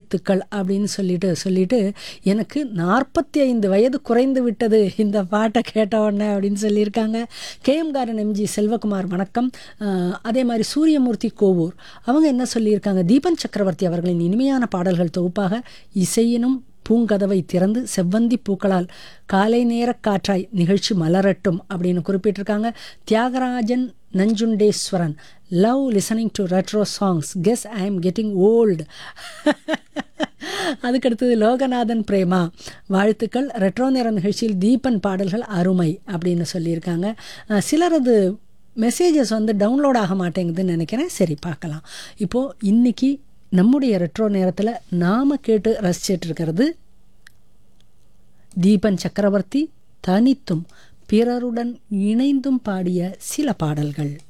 வாழ்த்துக்கள் அப்படின்னு சொல்லிட்டு சொல்லிட்டு எனக்கு நாற்பத்தி ஐந்து வயது குறைந்து விட்டது இந்த பாட்டை கேட்ட உடனே அப்படின்னு சொல்லியிருக்காங்க கேஎம் காரன் எம்ஜி செல்வகுமார் வணக்கம் அஹ், அதே மாதிரி சூரியமூர்த்தி கோவூர் அவங்க என்ன சொல்லியிருக்காங்க தீபன் சக்கரவர்த்தி அவர்களின் இனிமையான பாடல்கள் தொகுப்பாக இசையினும் பூங்கதவை திறந்து செவ்வந்தி பூக்களால் காலை நேர காற்றாய் நிகழ்ச்சி மலரட்டும் அப்படின்னு குறிப்பிட்டிருக்காங்க Thyagarajan Nanjundeswaran love listening to retro songs guess I am getting old அதுக்கடுத்தது லோகநாதன் பிரேமா வாழ்த்துக்கள் ரெட்ரோ நேரம் நிகழ்ச்சியில் தீபன் பாடல்கள் அருமை அப்படின்னு சொல்லியிருக்காங்க அஹ் சிலரது மெசேஜஸ் வந்து டவுன்லோட் ஆக மாட்டேங்குதுன்னு நினைக்கிறேன் சரி பார்க்கலாம் இப்போது இன்னைக்கு நம்முடைய ரெட்ரோ நேரத்தில் நாம் கேட்டு ரசிச்சிட்டு இருக்கிறது தீபன் சக்கரவர்த்தி தனித்தும் பிறருடன் இணைந்தும் பாடிய சில பாடல்கள்